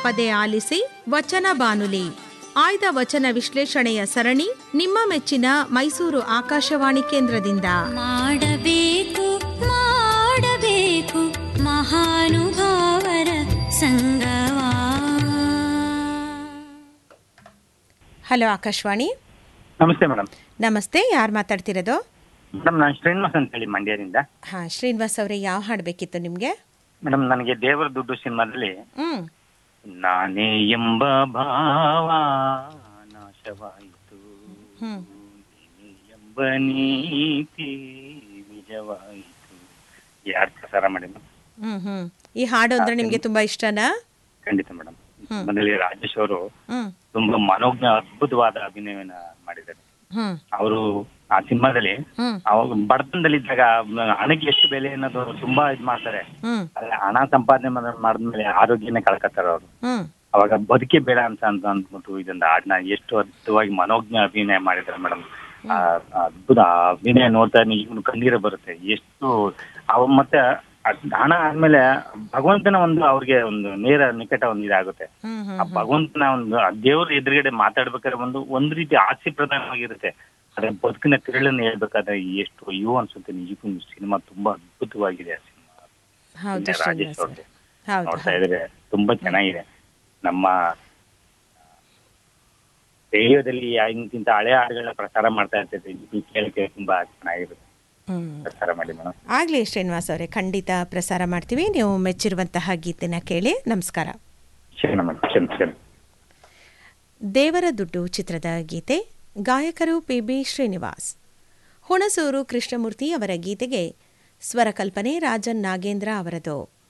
ತಪ್ಪದೆ ಆಲಿಸಿ ವಚನ ಬಾನುಲಿ ಆಯ್ದ ವಚನ ವಿಶ್ಲೇಷಣೆಯ ಸರಣಿ ನಿಮ್ಮ ಮೆಚ್ಚಿನ ಮೈಸೂರು ಆಕಾಶವಾಣಿ ಕೇಂದ್ರದಿಂದ ಮಾಡಬೇಕು ಮಾಡಬೇಕು ಮಹಾನುಭಾವರ ಸಂಗವಾ ಹಲೋ ಆಕಾಶವಾಣಿ ನಮಸ್ತೆ ಮೇಡಮ್ ನಮಸ್ತೆ ಯಾರು ಮಾತಾಡ್ತಿರೋದು ಮೇಡಮ್ ನಾನು ಶ್ರೀನಿವಾಸ್ ಅಂತ ಹೇಳಿ ಮಂಡ್ಯದಿಂದ ಹಾ ಶ್ರೀನಿವಾಸ್ ಅವರೇ ಯಾವ ಹಾಡು ಬೇಕಿತ್ತು ನಿಮಗೆ ಮೇಡಮ್ ನನಗೆ ದೇವರ ದುಡ್ಡು ಸಿನಿಮಾದಲ್ಲಿ ಹ್ಮ್ ನಾನೇ ಎಂಬ ಭಾವ ನಾಶವಾಯಿತು ಹ್ಮ್ ನೀನೇ ಎಂಬ ನೀತಿ ನಿಜವಾಯಿತು ಯಾರು ಪ್ರಸಾರ ಮಾಡಿ ಮೇಡಮ್ ಹ್ಮ್ ಹ್ಮ್ ಈ ಹಾಡು ಅಂದ್ರೆ ನಿಮ್ಗೆ ತುಂಬಾ ಇಷ್ಟನಾ ಖಂಡಿತ ಮೇಡಮ್ ಮೊದಲೇ ರಾಜೇಶ್ ಅವರು ಹ್ಮ್ ತುಂಬಾ ಮನೋಜ್ಞ ಅದ್ಭುತವಾದ ಅಭಿನಯವನ್ನ ಮಾಡಿದ್ದಾರೆ ಹ್ಮ್ ಅವರು ಆ ಸಿನಿಮಾದಲ್ಲಿ ಹ್ಮ್ ಅವಾಗ ಬಡತನದಲ್ಲಿದ್ದಾಗ ಹಣಕ್ಕೆ ಎಷ್ಟು ಬೆಲೆ ಅನ್ನೋದು ತುಂಬಾ ಇದ್ ಮಾಡ್ತಾರೆ ಹ್ಮ್ ಆದ್ರೆ ಹಣ ಸಂಪಾದನೆ ಮಾಡ್- ಮಾಡಿದ್ಮೇಲೆ ಆರೋಗ್ಯನೇ ಕಳ್ಕೊತಾರ ಅವರು ಹ್ಮ್ ಅವಾಗ ಬದುಕೇ ಬೇಡ ಅಂತ ಅಂತ ಅಂದ್ಬಿಟ್ಟು ಇದೊಂದು ಹಾಡ್ನ ಎಷ್ಟು ಅದ್ಭುತವಾಗಿ ಮನೋಜ್ಞ ಅಭಿನಯ ಮಾಡಿದ್ದಾರೆ ಮೇಡಮ್ ಅದ್ಭುತ ಆ ಅಭಿನಯ ನೋಡ್ತಾ ಈಗಲೂ ಕಣ್ಣೀರ ಬರುತ್ತೆ ಎಷ್ಟು ಅವ ಮತ್ತೆ ಅದ್ ಹಣ ಆದ್ಮೇಲೆ ಭಗವಂತನ ಒಂದು ಅವ್ರಿಗೆ ಒಂದು ನೇರ ನಿಕಟ ಒಂದು ಇದಾಗುತ್ತೆ ಹ್ಮ್ ಹ್ಮ್ ಆ ಭಗವಂತನ ಒಂದು ಆ ದೇವ್ರ ಎದುರುಗಡೆ ಮಾತಾಡ್ಬೇಕಾದ್ರೆ ಒಂದು ಒಂದ್ ರೀತಿ ಹಾಸ್ಯ ಪ್ರಧಾನವಾಗಿರುತ್ತೆ ಅದ್ರ ಬದುಕಿನ ತಿರುಳನ್ನ ಹೇಳ್ಬೇಕಾದ್ರೆ ಎಷ್ಟು ಅಯ್ಯೋ ಅನ್ಸುತ್ತೆ ನಿಜಕ್ಕೂ ಸಿನಿಮಾ ತುಂಬಾ ಅದ್ಭುತವಾಗಿದೆ ಆ ಸಿನಿಮಾ ಹೌದು ರಾಜೇಶ್ ಶ್ರೀನಿವಾಸ್ ಅವ್ರದ್ದು. ಅವರೇ ಹೌದು ನೋಡ್ತಾ ಇದ್ರೆ ತುಂಬಾ ಚೆನ್ನಾಗಿದೆ ನಮ್ಮ ರೇಡಿಯೋದಲ್ಲಿ ಇಂತಿಂತ ಹಳೆ ಹಾಡುಗಳನ್ನ ಪ್ರಸಾರ ಮಾಡ್ತಾ ಇರ್ತೈತೆ ಇದು ಕೇಳಕ್ಕೆ ತುಂಬಾ ಚೆನ್ನಾಗಿರುತ್ತೆ ಹ್ಮ್ ಪ್ರಸಾರ ಮಾಡಿ ಮೇಡಮ್ ಆಗ್ಲಿ ಶ್ರೀನಿವಾಸ್ ಅವರೇ ಖಂಡಿತ ಪ್ರಸಾರ ಮಾಡ್ತೀವಿ ನೀವು ಮೆಚ್ಚಿರುವಂತಹ ಗೀತೆನ ಕೇಳಿ ನಮಸ್ಕಾರ ಶರಣ ಮೇಡಮ್ ಶರಣ ಶರಣ ದೇವರ ದುಡ್ಡು ಚಿತ್ರದ ಗೀತೆ ಗಾಯಕರು ಪಿ ಬಿ ಶ್ರೀನಿವಾಸ್ ಹುಣಸೂರು ಕೃಷ್ಣಮೂರ್ತಿ ಅವರ ಗೀತೆಗೆ ಸ್ವರಕಲ್ಪನೆ ರಾಜನ್ ನಾಗೇಂದ್ರ ಅವರದು